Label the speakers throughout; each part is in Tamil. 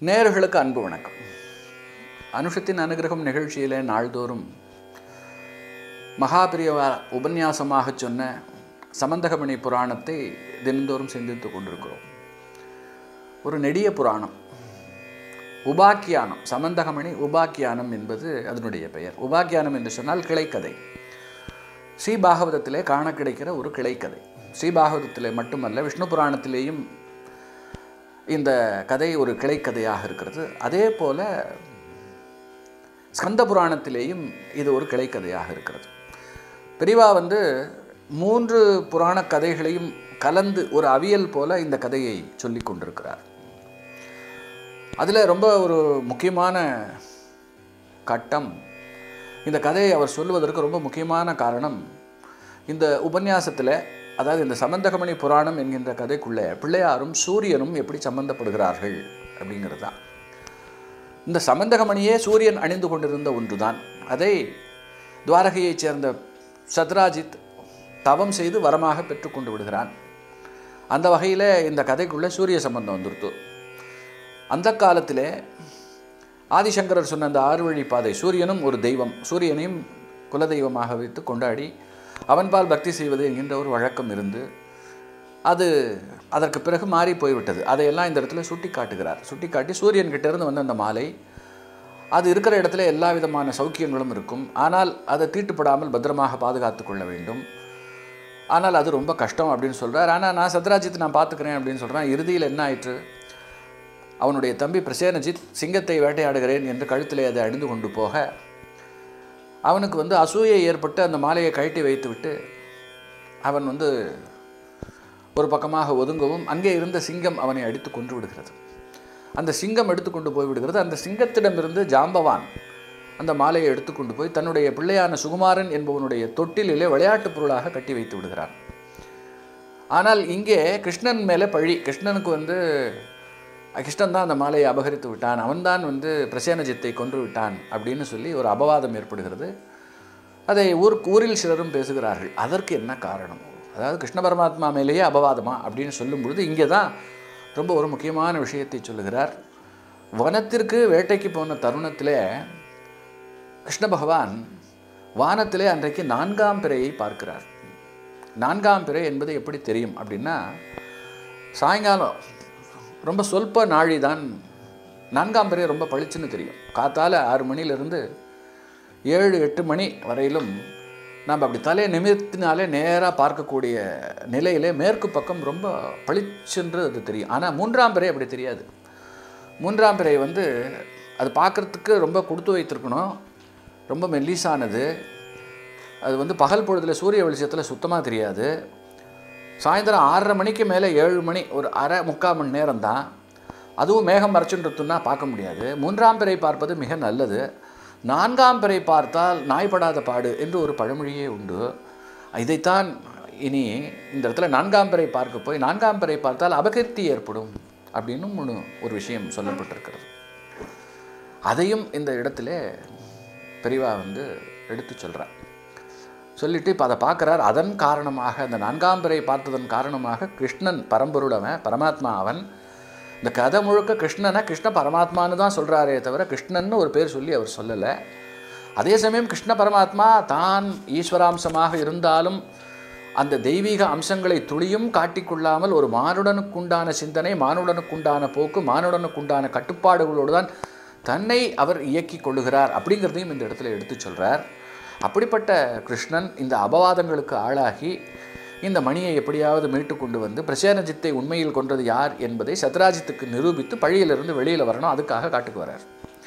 Speaker 1: நேயர்களுக்கு அன்பு வணக்கம் அனுஷத்தின் அனுகிரகம் நிகழ்ச்சியிலே நாள்தோறும் மகாபிரியவா உபன்யாசமாக சொன்ன சமந்தகமணி புராணத்தை தினந்தோறும் சிந்தித்து கொண்டிருக்கிறோம் ஒரு நெடிய புராணம் உபாக்கியானம் சமந்தகமணி உபாக்கியானம் என்பது அதனுடைய பெயர் உபாக்கியானம் என்று சொன்னால் கிளைக்கதை ஸ்ரீபாகவதத்திலே காண கிடைக்கிற ஒரு கிளைக்கதை ஸ்ரீபாகவதத்திலே மட்டுமல்ல விஷ்ணு புராணத்திலேயும் இந்த கதை ஒரு கிளைக்கதையாக இருக்கிறது அதே போல ஸ்கந்த புராணத்திலேயும் இது ஒரு கிளைக்கதையாக இருக்கிறது பெரிவா வந்து மூன்று புராண கதைகளையும் கலந்து ஒரு அவியல் போல இந்த கதையை சொல்லி கொண்டிருக்கிறார் அதில் ரொம்ப ஒரு முக்கியமான கட்டம் இந்த கதையை அவர் சொல்லுவதற்கு ரொம்ப முக்கியமான காரணம் இந்த உபன்யாசத்தில் அதாவது இந்த சம்பந்தகமணி புராணம் என்கின்ற கதைக்குள்ளே பிள்ளையாரும் சூரியனும் எப்படி சம்பந்தப்படுகிறார்கள் அப்படிங்கிறது தான் இந்த சம்பந்தகமணியே சூரியன் அணிந்து கொண்டிருந்த ஒன்றுதான் அதை துவாரகையைச் சேர்ந்த சத்ராஜித் தவம் செய்து வரமாக பெற்றுக்கொண்டு விடுகிறான் அந்த வகையில் இந்த கதைக்குள்ளே சூரிய சம்பந்தம் வந்துருத்து அந்த காலத்திலே ஆதிசங்கரர் சொன்ன அந்த ஆறு வழி பாதை சூரியனும் ஒரு தெய்வம் சூரியனையும் குலதெய்வமாக வைத்து கொண்டாடி அவன்பால் பக்தி செய்வது என்கின்ற ஒரு வழக்கம் இருந்து அது அதற்கு பிறகு மாறி போய்விட்டது அதையெல்லாம் இந்த இடத்துல சுட்டி காட்டுகிறார் சுட்டி காட்டி சூரியன் கிட்டேருந்து வந்த அந்த மாலை அது இருக்கிற இடத்துல எல்லா விதமான சௌக்கியங்களும் இருக்கும் ஆனால் அதை தீட்டுப்படாமல் பத்திரமாக பாதுகாத்து கொள்ள வேண்டும் ஆனால் அது ரொம்ப கஷ்டம் அப்படின்னு சொல்கிறார் ஆனால் நான் சத்ராஜித் நான் பார்த்துக்கிறேன் அப்படின்னு சொல்கிறேன் இறுதியில் என்ன ஆயிற்று அவனுடைய தம்பி பிரசேனஜித் சிங்கத்தை வேட்டையாடுகிறேன் என்று கழுத்திலே அதை அணிந்து கொண்டு போக அவனுக்கு வந்து அசூயை ஏற்பட்டு அந்த மாலையை கழட்டி வைத்துவிட்டு அவன் வந்து ஒரு பக்கமாக ஒதுங்கவும் அங்கே இருந்த சிங்கம் அவனை அடித்து கொன்று விடுகிறது அந்த சிங்கம் எடுத்துக்கொண்டு போய் விடுகிறது அந்த சிங்கத்திடமிருந்து ஜாம்பவான் அந்த மாலையை எடுத்துக்கொண்டு போய் தன்னுடைய பிள்ளையான சுகுமாரன் என்பவனுடைய தொட்டிலே விளையாட்டுப் பொருளாக கட்டி வைத்து விடுகிறான் ஆனால் இங்கே கிருஷ்ணன் மேலே பழி கிருஷ்ணனுக்கு வந்து கிருஷ்ணன் தான் அந்த மாலையை அபகரித்து விட்டான் அவன்தான் வந்து பிரசேனஜித்தை கொன்று விட்டான் அப்படின்னு சொல்லி ஒரு அபவாதம் ஏற்படுகிறது அதை ஊர் ஊரில் சிலரும் பேசுகிறார்கள் அதற்கு என்ன காரணம் அதாவது கிருஷ்ண பரமாத்மா மேலேயே அபவாதமா அப்படின்னு சொல்லும் பொழுது இங்கே தான் ரொம்ப ஒரு முக்கியமான விஷயத்தை சொல்லுகிறார் வனத்திற்கு வேட்டைக்கு போன தருணத்திலே கிருஷ்ண பகவான் வானத்திலே அன்றைக்கு நான்காம் பிறையை பார்க்கிறார் நான்காம் பிறை என்பது எப்படி தெரியும் அப்படின்னா சாயங்காலம் ரொம்ப சொல்ப நாழி தான் நான்காம் பிறை ரொம்ப பளிச்சுன்னு தெரியும் காத்தால் ஆறு மணிலேருந்து ஏழு எட்டு மணி வரையிலும் நம்ம அப்படி தலையை நிமித்தினாலே நேராக பார்க்கக்கூடிய நிலையிலே மேற்கு பக்கம் ரொம்ப பளிச்சென்று அது தெரியும் ஆனால் மூன்றாம் பிறை அப்படி தெரியாது மூன்றாம் பிறை வந்து அது பார்க்குறதுக்கு ரொம்ப கொடுத்து வைத்திருக்கணும் ரொம்ப மெல்லிசானது அது வந்து பகல் பொழுதில் சூரிய வெளிச்சத்தில் சுத்தமாக தெரியாது சாயந்தரம் ஆறரை மணிக்கு மேலே ஏழு மணி ஒரு அரை முக்கால் மணி நேரம் தான் அதுவும் மேகம் மறைச்சுன்றதுன்னா பார்க்க முடியாது மூன்றாம் பிறை பார்ப்பது மிக நல்லது நான்காம் பிறை பார்த்தால் நாய்படாத பாடு என்று ஒரு பழமொழியே உண்டு இதைத்தான் இனி இந்த இடத்துல நான்காம் பிறை பார்க்க போய் நான்காம் பிறை பார்த்தால் அபகீர்த்தி ஏற்படும் அப்படின்னும் ஒன்று ஒரு விஷயம் சொல்லப்பட்டிருக்கிறது அதையும் இந்த இடத்துல பெரிவா வந்து எடுத்து சொல்கிறார் சொல்லிட்டு இப்போ அதை பார்க்குறார் அதன் காரணமாக அந்த நான்காம் பிறை பார்த்ததன் காரணமாக கிருஷ்ணன் பரம்பொருளவன் பரமாத்மா அவன் இந்த கதை முழுக்க கிருஷ்ணனை கிருஷ்ண பரமாத்மான்னு தான் சொல்கிறாரே தவிர கிருஷ்ணன்னு ஒரு பேர் சொல்லி அவர் சொல்லலை அதே சமயம் கிருஷ்ண பரமாத்மா தான் ஈஸ்வராம்சமாக இருந்தாலும் அந்த தெய்வீக அம்சங்களை துளியும் காட்டிக்கொள்ளாமல் ஒரு மானுடனுக்குண்டான சிந்தனை மானுடனுக்குண்டான போக்கு மானுடனுக்குண்டான கட்டுப்பாடுகளோடு தான் தன்னை அவர் இயக்கி கொள்ளுகிறார் அப்படிங்கிறதையும் இந்த இடத்துல எடுத்து சொல்கிறார் அப்படிப்பட்ட கிருஷ்ணன் இந்த அபவாதங்களுக்கு ஆளாகி இந்த மணியை எப்படியாவது மீட்டு கொண்டு வந்து பிரசேனஜித்தை உண்மையில் கொன்றது யார் என்பதை சத்ராஜித்துக்கு நிரூபித்து பழியிலிருந்து வெளியில் வரணும் அதுக்காக காட்டுக்கு வரார்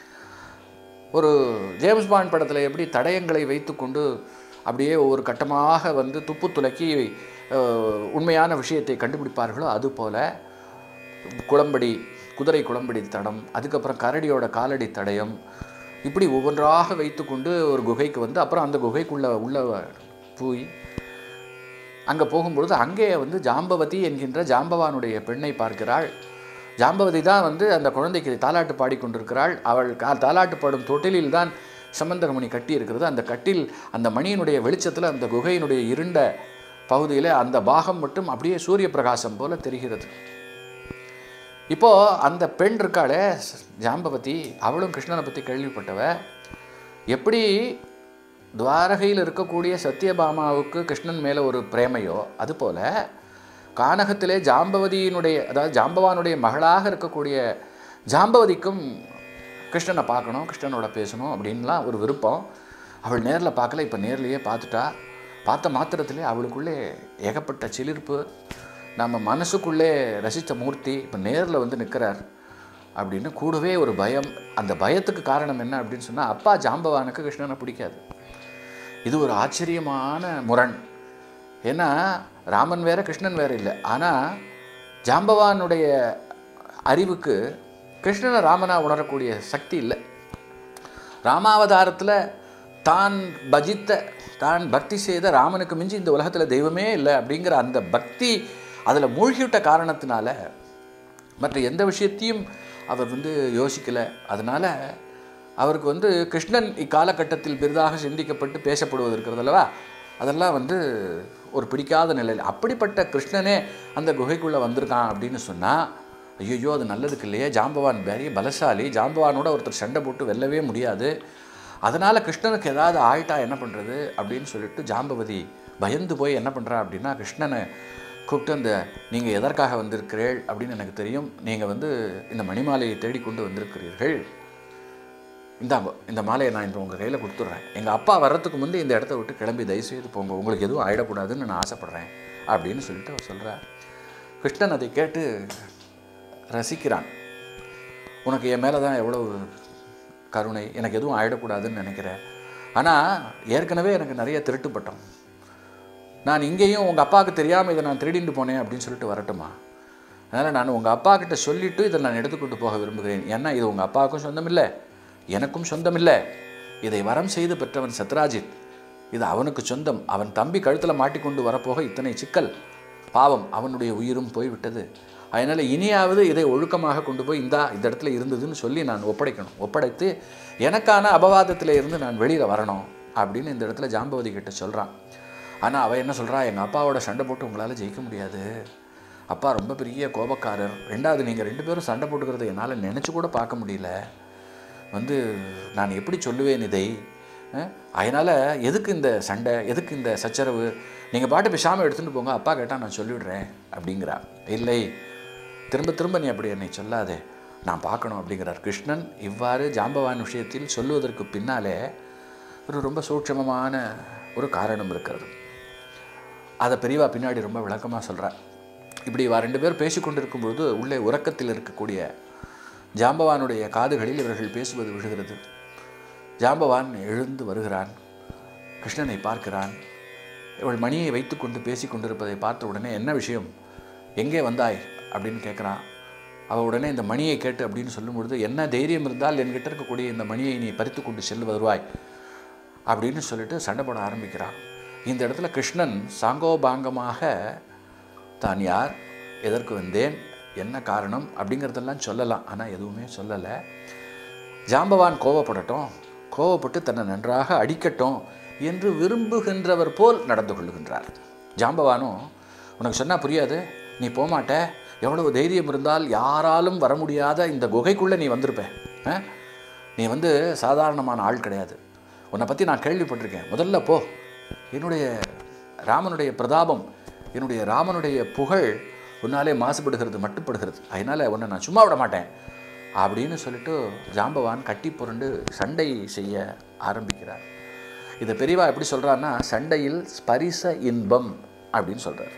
Speaker 1: ஒரு ஜேம்ஸ் பாண்ட் படத்தில் எப்படி தடயங்களை வைத்துக்கொண்டு அப்படியே ஒவ்வொரு கட்டமாக வந்து துப்பு துலக்கி உண்மையான விஷயத்தை கண்டுபிடிப்பார்களோ அதுபோல் குளம்படி குதிரை குளம்படி தடம் அதுக்கப்புறம் கரடியோட காலடி தடயம் இப்படி ஒவ்வொன்றாக வைத்துக்கொண்டு ஒரு குகைக்கு வந்து அப்புறம் அந்த குகைக்குள்ளே உள்ள போய் அங்கே போகும்பொழுது அங்கே வந்து ஜாம்பவதி என்கின்ற ஜாம்பவானுடைய பெண்ணை பார்க்கிறாள் ஜாம்பவதி தான் வந்து அந்த குழந்தைக்கு தாலாட்டு பாடிக்கொண்டிருக்கிறாள் அவள் கா தாலாட்டு பாடும் தொட்டிலில் தான் சம்பந்தகமணி கட்டி இருக்கிறது அந்த கட்டில் அந்த மணியினுடைய வெளிச்சத்தில் அந்த குகையினுடைய இருண்ட பகுதியில் அந்த பாகம் மட்டும் அப்படியே சூரிய பிரகாசம் போல தெரிகிறது இப்போது அந்த பெண் இருக்காளே ஜாம்பவதி அவளும் கிருஷ்ணனை பற்றி கேள்விப்பட்டவ எப்படி துவாரகையில் இருக்கக்கூடிய சத்யபாமாவுக்கு கிருஷ்ணன் மேலே ஒரு பிரேமையோ அதுபோல் கானகத்திலே ஜாம்பவதியினுடைய அதாவது ஜாம்பவானுடைய மகளாக இருக்கக்கூடிய ஜாம்பவதிக்கும் கிருஷ்ணனை பார்க்கணும் கிருஷ்ணனோட பேசணும் அப்படின்லாம் ஒரு விருப்பம் அவள் நேரில் பார்க்கல இப்போ நேர்லேயே பார்த்துட்டா பார்த்த மாத்திரத்திலே அவளுக்குள்ளே ஏகப்பட்ட சிலிர்ப்பு நம்ம மனசுக்குள்ளே ரசித்த மூர்த்தி இப்போ நேரில் வந்து நிற்கிறார் அப்படின்னு கூடவே ஒரு பயம் அந்த பயத்துக்கு காரணம் என்ன அப்படின்னு சொன்னால் அப்பா ஜாம்பவானுக்கு கிருஷ்ணனை பிடிக்காது இது ஒரு ஆச்சரியமான முரண் ஏன்னா ராமன் வேற கிருஷ்ணன் வேற இல்லை ஆனால் ஜாம்பவானுடைய அறிவுக்கு கிருஷ்ணனை ராமனா உணரக்கூடிய சக்தி இல்லை ராமாவதாரத்தில் தான் பஜித்த தான் பக்தி செய்த ராமனுக்கு மிஞ்சி இந்த உலகத்தில் தெய்வமே இல்லை அப்படிங்கிற அந்த பக்தி அதில் மூழ்கிவிட்ட காரணத்தினால மற்ற எந்த விஷயத்தையும் அவர் வந்து யோசிக்கலை அதனால் அவருக்கு வந்து கிருஷ்ணன் இக்காலகட்டத்தில் பெரிதாக சிந்திக்கப்பட்டு பேசப்படுவது இருக்கிறது அல்லவா அதெல்லாம் வந்து ஒரு பிடிக்காத நிலையில் அப்படிப்பட்ட கிருஷ்ணனே அந்த குகைக்குள்ளே வந்திருக்கான் அப்படின்னு சொன்னால் ஐயோ அது நல்லதுக்கு இல்லையே ஜாம்பவான் பெரிய பலசாலி ஜாம்பவானோட ஒருத்தர் சண்டை போட்டு வெல்லவே முடியாது அதனால் கிருஷ்ணனுக்கு ஏதாவது ஆயிட்டா என்ன பண்ணுறது அப்படின்னு சொல்லிட்டு ஜாம்பவதி பயந்து போய் என்ன பண்ணுறா அப்படின்னா கிருஷ்ணனை கூப்பிட்டு அந்த நீங்கள் எதற்காக வந்திருக்கிறீர்கள் அப்படின்னு எனக்கு தெரியும் நீங்கள் வந்து இந்த மணிமாலையை தேடிக்கொண்டு வந்திருக்கிறீர்கள் இந்த இந்த மாலையை நான் இன்று உங்கள் கையில் கொடுத்துட்றேன் எங்கள் அப்பா வர்றதுக்கு முந்தைய இந்த இடத்த விட்டு கிளம்பி தயவுசெய்து போங்க உங்களுக்கு எதுவும் ஆயிடக்கூடாதுன்னு நான் ஆசைப்பட்றேன் அப்படின்னு சொல்லிட்டு அவர் சொல்கிறார் கிருஷ்ணன் அதை கேட்டு ரசிக்கிறான் உனக்கு என் மேலே தான் எவ்வளோ கருணை எனக்கு எதுவும் ஆயிடக்கூடாதுன்னு நினைக்கிறேன் ஆனால் ஏற்கனவே எனக்கு நிறைய திருட்டுப்பட்டோம் நான் இங்கேயும் உங்கள் அப்பாவுக்கு தெரியாமல் இதை நான் திருடிட்டு போனேன் அப்படின்னு சொல்லிட்டு வரட்டுமா அதனால் நான் உங்கள் அப்பா கிட்ட சொல்லிவிட்டு இதை நான் எடுத்துக்கொண்டு போக விரும்புகிறேன் ஏன்னா இது உங்கள் அப்பாவுக்கும் சொந்தமில்லை எனக்கும் சொந்தமில்லை இதை வரம் செய்து பெற்றவன் சத்ராஜித் இது அவனுக்கு சொந்தம் அவன் தம்பி கழுத்தில் மாட்டிக்கொண்டு வரப்போக இத்தனை சிக்கல் பாவம் அவனுடைய உயிரும் போய்விட்டது அதனால் இனியாவது இதை ஒழுக்கமாக கொண்டு போய் இந்தா இந்த இடத்துல இருந்ததுன்னு சொல்லி நான் ஒப்படைக்கணும் ஒப்படைத்து எனக்கான அபவாதத்தில் இருந்து நான் வெளியில் வரணும் அப்படின்னு இந்த இடத்துல ஜாம்பவதி கிட்ட சொல்கிறான் ஆனால் அவள் என்ன சொல்கிறா எங்கள் அப்பாவோட சண்டை போட்டு உங்களால் ஜெயிக்க முடியாது அப்பா ரொம்ப பெரிய கோபக்காரர் ரெண்டாவது நீங்கள் ரெண்டு பேரும் சண்டை போட்டுக்கிறத என்னால் நினச்சி கூட பார்க்க முடியல வந்து நான் எப்படி சொல்லுவேன் இதை அதனால் எதுக்கு இந்த சண்டை எதுக்கு இந்த சச்சரவு நீங்கள் பாட்டு பேசாமல் எடுத்துகிட்டு போங்க அப்பா கேட்டால் நான் சொல்லிவிடுறேன் அப்படிங்கிறா இல்லை திரும்ப திரும்ப நீ அப்படி என்னை சொல்லாதே நான் பார்க்கணும் அப்படிங்கிறார் கிருஷ்ணன் இவ்வாறு ஜாம்பவான் விஷயத்தில் சொல்லுவதற்கு பின்னாலே ஒரு ரொம்ப சூட்சமமான ஒரு காரணம் இருக்கிறது அதை பெரியவா பின்னாடி ரொம்ப விளக்கமாக சொல்கிறார் இப்படி இவா ரெண்டு பேர் பேசி கொண்டிருக்கும் பொழுது உள்ளே உறக்கத்தில் இருக்கக்கூடிய ஜாம்பவானுடைய காதுகளில் இவர்கள் பேசுவது விழுகிறது ஜாம்பவான் எழுந்து வருகிறான் கிருஷ்ணனை பார்க்கிறான் இவள் மணியை வைத்துக்கொண்டு பேசி கொண்டிருப்பதை பார்த்த உடனே என்ன விஷயம் எங்கே வந்தாய் அப்படின்னு கேட்குறான் அவள் உடனே இந்த மணியை கேட்டு அப்படின்னு சொல்லும் பொழுது என்ன தைரியம் இருந்தால் என்கிட்ட இருக்கக்கூடிய இந்த மணியை நீ பறித்து கொண்டு செல்லு வருவாய் அப்படின்னு சொல்லிட்டு சண்டை போட ஆரம்பிக்கிறான் இந்த இடத்துல கிருஷ்ணன் சாங்கோபாங்கமாக தான் யார் எதற்கு வந்தேன் என்ன காரணம் அப்படிங்கிறதெல்லாம் சொல்லலாம் ஆனால் எதுவுமே சொல்லலை ஜாம்பவான் கோவப்படட்டும் கோவப்பட்டு தன்னை நன்றாக அடிக்கட்டும் என்று விரும்புகின்றவர் போல் நடந்து கொள்ளுகின்றார் ஜாம்பவானும் உனக்கு சொன்னால் புரியாது நீ போகமாட்ட எவ்வளவு தைரியம் இருந்தால் யாராலும் வர முடியாத இந்த குகைக்குள்ளே நீ வந்திருப்ப ஆ? நீ வந்து சாதாரணமான ஆள் கிடையாது உன்னை பற்றி நான் கேள்விப்பட்டிருக்கேன் முதல்ல போ என்னுடைய ராமனுடைய பிரதாபம் என்னுடைய ராமனுடைய புகழ் உன்னாலே மாசுபடுகிறது மட்டுப்படுகிறது அதனால் உன்னை நான் சும்மா விட மாட்டேன் அப்படின்னு சொல்லிட்டு ஜாம்பவான் கட்டி புரண்டு சண்டை செய்ய ஆரம்பிக்கிறார் இதை பெரியவா எப்படி சொல்கிறான்னா சண்டையில் ஸ்பரிச இன்பம் அப்படின்னு சொல்கிறார்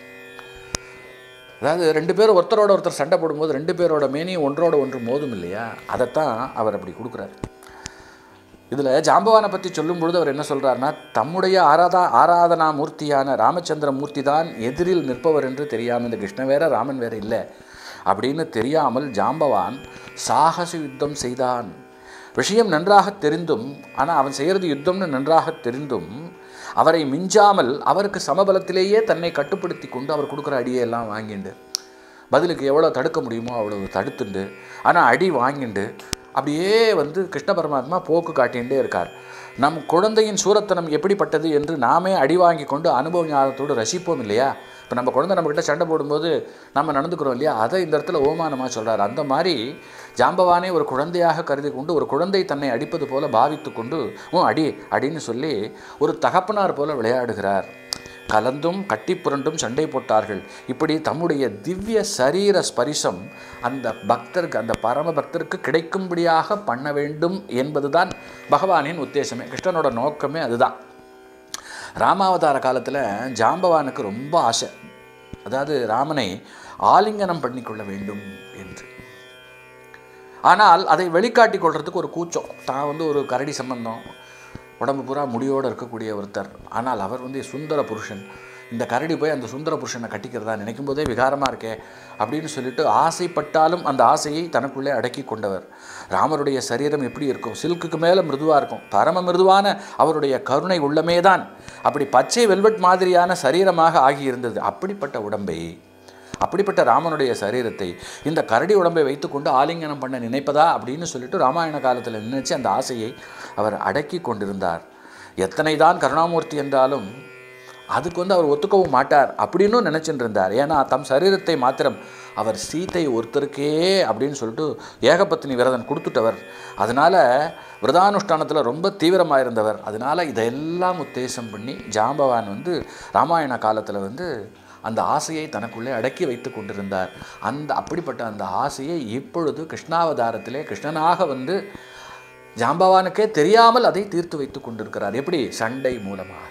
Speaker 1: அதாவது ரெண்டு பேரும் ஒருத்தரோட ஒருத்தர் சண்டை போடும்போது ரெண்டு பேரோட மேனியும் ஒன்றோட ஒன்று மோதும் இல்லையா அதைத்தான் அவர் அப்படி கொடுக்குறாரு இதில் ஜாம்பவானை பற்றி சொல்லும் பொழுது அவர் என்ன சொல்கிறாருன்னா தம்முடைய ஆராதா ஆராதனா மூர்த்தியான ராமச்சந்திர மூர்த்தி தான் எதிரில் நிற்பவர் என்று தெரியாமல் இந்த கிருஷ்ணன் வேற ராமன் வேற இல்லை அப்படின்னு தெரியாமல் ஜாம்பவான் சாகச யுத்தம் செய்தான் விஷயம் நன்றாக தெரிந்தும் ஆனால் அவன் செய்கிறது யுத்தம்னு நன்றாக தெரிந்தும் அவரை மிஞ்சாமல் அவருக்கு சமபலத்திலேயே தன்னை கட்டுப்படுத்தி கொண்டு அவர் கொடுக்குற அடியை எல்லாம் வாங்கிண்டு பதிலுக்கு எவ்வளோ தடுக்க முடியுமோ அவ்வளவு தடுத்துண்டு ஆனால் அடி வாங்கிண்டு அப்படியே வந்து கிருஷ்ண பரமாத்மா போக்கு காட்டிகிட்டே இருக்கார் நம் குழந்தையின் சூரத்தனம் எப்படிப்பட்டது என்று நாமே அடி வாங்கி கொண்டு அனுபவ ஞானத்தோடு ரசிப்போம் இல்லையா இப்போ நம்ம குழந்தை நம்மக்கிட்ட சண்டை போடும்போது நம்ம நடந்துக்கிறோம் இல்லையா அதை இந்த இடத்துல ஓமானமாக சொல்கிறார் அந்த மாதிரி ஜாம்பவானே ஒரு குழந்தையாக கருதி கொண்டு ஒரு குழந்தை தன்னை அடிப்பது போல பாவித்து கொண்டு ஓ அடி அடின்னு சொல்லி ஒரு தகப்பனார் போல விளையாடுகிறார் கலந்தும் கட்டி புரண்டும் சண்டை போட்டார்கள் இப்படி தம்முடைய திவ்ய சரீர ஸ்பரிசம் அந்த பக்தருக்கு அந்த பரம பக்தருக்கு கிடைக்கும்படியாக பண்ண வேண்டும் என்பதுதான் பகவானின் உத்தேசமே கிருஷ்ணனோட நோக்கமே அதுதான் ராமாவதார காலத்தில் ஜாம்பவானுக்கு ரொம்ப ஆசை அதாவது ராமனை ஆலிங்கனம் பண்ணிக்கொள்ள வேண்டும் என்று ஆனால் அதை வெளிக்காட்டி கொள்றதுக்கு ஒரு கூச்சம் தான் வந்து ஒரு கரடி சம்பந்தம் உடம்பு பூரா முடியோடு இருக்கக்கூடிய ஒருத்தர் ஆனால் அவர் வந்து சுந்தர புருஷன் இந்த கரடி போய் அந்த சுந்தர புருஷனை கட்டிக்கிறதா நினைக்கும் போதே விகாரமாக இருக்கே அப்படின்னு சொல்லிட்டு ஆசைப்பட்டாலும் அந்த ஆசையை தனக்குள்ளே அடக்கி கொண்டவர் ராமருடைய சரீரம் எப்படி இருக்கும் சில்க்குக்கு மேலே மிருதுவாக இருக்கும் பரம மிருதுவான அவருடைய கருணை உள்ளமே தான் அப்படி பச்சை வெல்வெட் மாதிரியான சரீரமாக ஆகியிருந்தது அப்படிப்பட்ட உடம்பை அப்படிப்பட்ட ராமனுடைய சரீரத்தை இந்த கரடி உடம்பை வைத்துக்கொண்டு ஆலிங்கனம் பண்ண நினைப்பதா அப்படின்னு சொல்லிட்டு ராமாயண காலத்தில் நினைச்சு அந்த ஆசையை அவர் அடக்கி கொண்டிருந்தார் எத்தனை தான் கருணாமூர்த்தி என்றாலும் அதுக்கு வந்து அவர் ஒத்துக்கவும் மாட்டார் அப்படின்னும் நினச்சிட்டு இருந்தார் ஏன்னா தம் சரீரத்தை மாத்திரம் அவர் சீத்தை ஒருத்தருக்கே அப்படின்னு சொல்லிட்டு ஏகபத்தினி விரதன் கொடுத்துட்டவர் அதனால் விரதானுஷ்டானத்தில் ரொம்ப தீவிரமாக இருந்தவர் அதனால் இதையெல்லாம் உத்தேசம் பண்ணி ஜாம்பவான் வந்து ராமாயண காலத்தில் வந்து அந்த ஆசையை தனக்குள்ளே அடக்கி வைத்து கொண்டிருந்தார் அந்த அப்படிப்பட்ட அந்த ஆசையை இப்பொழுது கிருஷ்ணாவதாரத்திலே கிருஷ்ணனாக வந்து ஜாம்பவானுக்கே தெரியாமல் அதை தீர்த்து வைத்து கொண்டிருக்கிறார் எப்படி சண்டை மூலமாக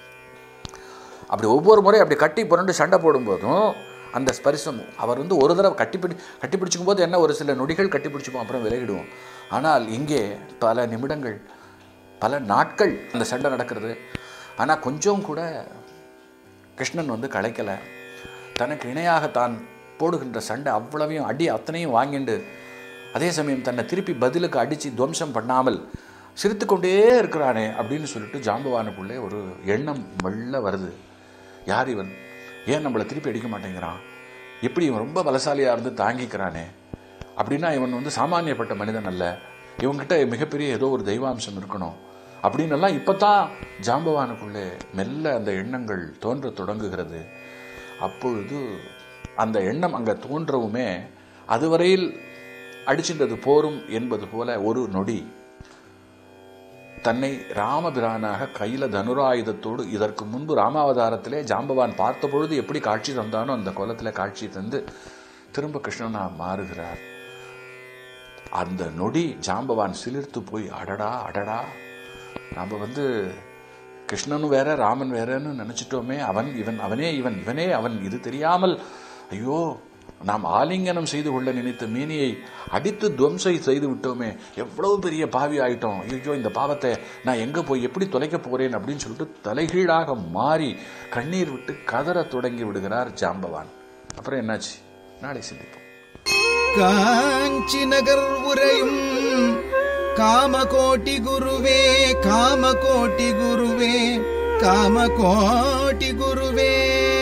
Speaker 1: அப்படி ஒவ்வொரு முறை அப்படி கட்டி புரண்டு சண்டை போடும்போதும் அந்த ஸ்பரிசம் அவர் வந்து ஒரு தடவை கட்டிப்பிடி கட்டிப்பிடிச்சுக்கும் போது என்ன ஒரு சில நொடிகள் கட்டிப்பிடிச்சுப்போம் அப்புறம் விலகிடுவோம் ஆனால் இங்கே பல நிமிடங்கள் பல நாட்கள் அந்த சண்டை நடக்கிறது ஆனால் கொஞ்சம் கூட கிருஷ்ணன் வந்து கலைக்கலை தனக்கு இணையாக தான் போடுகின்ற சண்டை அவ்வளவையும் அடி அத்தனையும் வாங்கிண்டு அதே சமயம் தன்னை திருப்பி பதிலுக்கு அடித்து துவம்சம் பண்ணாமல் சிரித்துக்கொண்டே இருக்கிறானே அப்படின்னு சொல்லிட்டு ஜாம்பவானுக்குள்ளே ஒரு எண்ணம் மெல்ல வருது யார் இவன் ஏன் நம்மளை திருப்பி அடிக்க மாட்டேங்கிறான் எப்படி இவன் ரொம்ப பலசாலியாக இருந்து தாங்கிக்கிறானே அப்படின்னா இவன் வந்து சாமானியப்பட்ட மனிதன் அல்ல இவன்கிட்ட மிகப்பெரிய ஏதோ ஒரு தெய்வாம்சம் இருக்கணும் அப்படின்னெல்லாம் இப்போ தான் ஜாம்பவானுக்குள்ளே மெல்ல அந்த எண்ணங்கள் தோன்ற தொடங்குகிறது அப்பொழுது அந்த எண்ணம் அங்கே தோன்றவுமே அதுவரையில் அடிச்சின்றது போரும் என்பது போல ஒரு நொடி தன்னை ராமபிரானாக கையில் தனுராயுதத்தோடு இதற்கு முன்பு ராமாவதாரத்திலே ஜாம்பவான் பார்த்த பொழுது எப்படி காட்சி தந்தானோ அந்த கோலத்தில் காட்சி தந்து திரும்ப கிருஷ்ணனா மாறுகிறார் அந்த நொடி ஜாம்பவான் சிலிர்த்து போய் அடடா அடடா நாம் வந்து கிருஷ்ணனும் வேற ராமன் வேறன்னு நினச்சிட்டோமே அவன் இவன் அவனே இவன் இவனே அவன் இது தெரியாமல் ஐயோ நாம் ஆலிங்கனம் செய்து கொள்ள நினைத்த மீனியை அடித்து துவம்சை செய்து விட்டோமே எவ்வளவு பெரிய பாவி ஆயிட்டோம் ஐயோ இந்த பாவத்தை நான் எங்கே போய் எப்படி தொலைக்க போகிறேன் அப்படின்னு சொல்லிட்டு தலைகீழாக மாறி கண்ணீர் விட்டு கதற தொடங்கி விடுகிறார் ஜாம்பவான் அப்புறம் என்னாச்சு நாளை சிந்திப்போம்
Speaker 2: காஞ்சி நகர் உரையும் காமகோட்டி குருவே காமகோட்டி குருவே காமகோட்டி குருவே